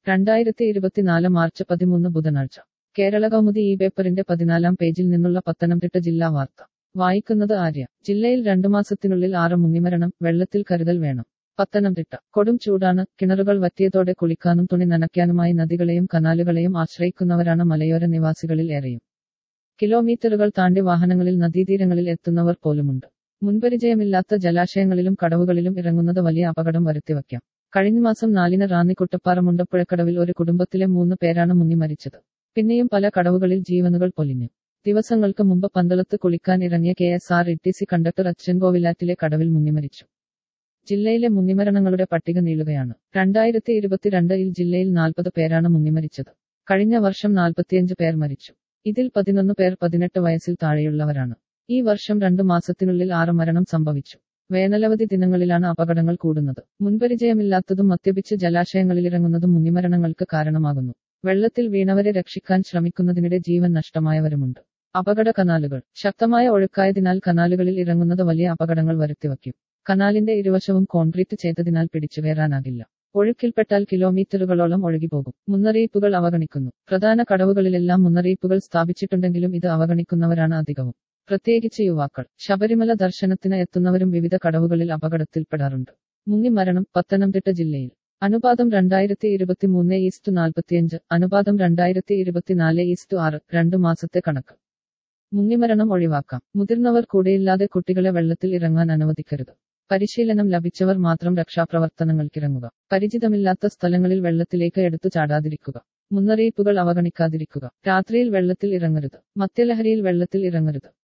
രണ്ടായിരത്തി ഇരുപത്തിനാല് മാർച്ച് പതിമൂന്ന് ബുധനാഴ്ച കേരള കൗമുദി ഈ പേപ്പറിന്റെ പതിനാലാം പേജിൽ നിന്നുള്ള പത്തനംതിട്ട ജില്ലാ വാർത്ത വായിക്കുന്നത് ആര്യ ജില്ലയിൽ രണ്ടു മാസത്തിനുള്ളിൽ ആറ് മുങ്ങിമരണം വെള്ളത്തിൽ കരുതൽ വേണം പത്തനംതിട്ട കൊടും ചൂടാണ് കിണറുകൾ വറ്റിയതോടെ കുളിക്കാനും തുണി നനയ്ക്കാനുമായി നദികളെയും കനാലുകളെയും ആശ്രയിക്കുന്നവരാണ് മലയോര നിവാസികളിൽ ഏറെയും കിലോമീറ്ററുകൾ താണ്ടി വാഹനങ്ങളിൽ നദീതീരങ്ങളിൽ എത്തുന്നവർ പോലുമുണ്ട് മുൻപരിചയമില്ലാത്ത ജലാശയങ്ങളിലും കടവുകളിലും ഇറങ്ങുന്നത് വലിയ അപകടം വരുത്തിവയ്ക്കാം കഴിഞ്ഞ മാസം നാലിന് റാന്നി കുട്ടപ്പാറ മുണ്ടപ്പുഴക്കടവിൽ ഒരു കുടുംബത്തിലെ മൂന്ന് പേരാണ് മുങ്ങി മരിച്ചത് പിന്നെയും പല കടവുകളിൽ ജീവനുകൾ പൊലിഞ്ഞു ദിവസങ്ങൾക്ക് മുമ്പ് പന്തളത്ത് കുളിക്കാൻ ഇറങ്ങിയ K S R E T C conductor അച്ഛൻകോവിലാറ്റിലെ കടവിൽ മുങ്ങിമരിച്ചു ജില്ലയിലെ മുങ്ങിമരണങ്ങളുടെ പട്ടിക നീളുകയാണ് രണ്ടായിരത്തി ഇരുപത്തിരണ്ടിൽ ജില്ലയിൽ നാൽപ്പത് പേരാണ് മുങ്ങിമരിച്ചത് കഴിഞ്ഞ വർഷം നാൽപ്പത്തിയഞ്ച് പേർ മരിച്ചു ഇതിൽ പതിനൊന്ന് പേർ പതിനെട്ട് വയസ്സിൽ താഴെയുള്ളവരാണ് ഈ വർഷം രണ്ടു മാസത്തിനുള്ളിൽ ആറ് മരണം സംഭവിച്ചു വേനലവധി ദിനങ്ങളിലാണ് അപകടങ്ങൾ കൂടുന്നത് മുൻപരിചയമില്ലാത്തതും മദ്യപിച്ച് ജലാശയങ്ങളിലിറങ്ങുന്നതും മുങ്ങിമരണങ്ങൾക്ക് കാരണമാകുന്നു വെള്ളത്തിൽ വീണവരെ രക്ഷിക്കാൻ ശ്രമിക്കുന്നതിനിടെ ജീവൻ നഷ്ടമായവരുമുണ്ട് അപകട കനാലുകൾ ശക്തമായ ഒഴുക്കായതിനാൽ കനാലുകളിൽ ഇറങ്ങുന്നത് വലിയ അപകടങ്ങൾ വരുത്തിവയ്ക്കും കനാലിന്റെ ഇരുവശവും കോൺക്രീറ്റ് ചെയ്തതിനാൽ പിടിച്ചുകയറാനാകില്ല ഒഴുക്കിൽപ്പെട്ടാൽ കിലോമീറ്ററുകളോളം ഒഴുകിപ്പോകും മുന്നറിയിപ്പുകൾ അവഗണിക്കുന്നു പ്രധാന കടവുകളിലെല്ലാം മുന്നറിയിപ്പുകൾ സ്ഥാപിച്ചിട്ടുണ്ടെങ്കിലും ഇത് അവഗണിക്കുന്നവരാണ് അധികവും പ്രത്യേകിച്ച് യുവാക്കൾ ശബരിമല ദർശനത്തിന് എത്തുന്നവരും വിവിധ കടവുകളിൽ അപകടത്തിൽപ്പെടാറുണ്ട് മുങ്ങി മരണം പത്തനംതിട്ട ജില്ലയിൽ അനുപാതം രണ്ടായിരത്തി ഇരുപത്തി മൂന്ന് ഈസ്റ്റു നാൽപ്പത്തിയഞ്ച് അനുപാതം രണ്ടായിരത്തി ഇരുപത്തിനാല് ഈസ്റ്റു ആറ് രണ്ടു മാസത്തെ കണക്ക് മുങ്ങിമരണം ഒഴിവാക്കാം മുതിർന്നവർ കൂടെയില്ലാതെ കുട്ടികളെ വെള്ളത്തിൽ ഇറങ്ങാൻ അനുവദിക്കരുത് പരിശീലനം ലഭിച്ചവർ മാത്രം രക്ഷാപ്രവർത്തനങ്ങൾക്കിറങ്ങുക പരിചിതമില്ലാത്ത സ്ഥലങ്ങളിൽ വെള്ളത്തിലേക്ക് എടുത്തു ചാടാതിരിക്കുക മുന്നറിയിപ്പുകൾ അവഗണിക്കാതിരിക്കുക രാത്രിയിൽ വെള്ളത്തിൽ ഇറങ്ങരുത് മദ്യലഹരിയിൽ വെള്ളത്തിൽ ഇറങ്ങരുത്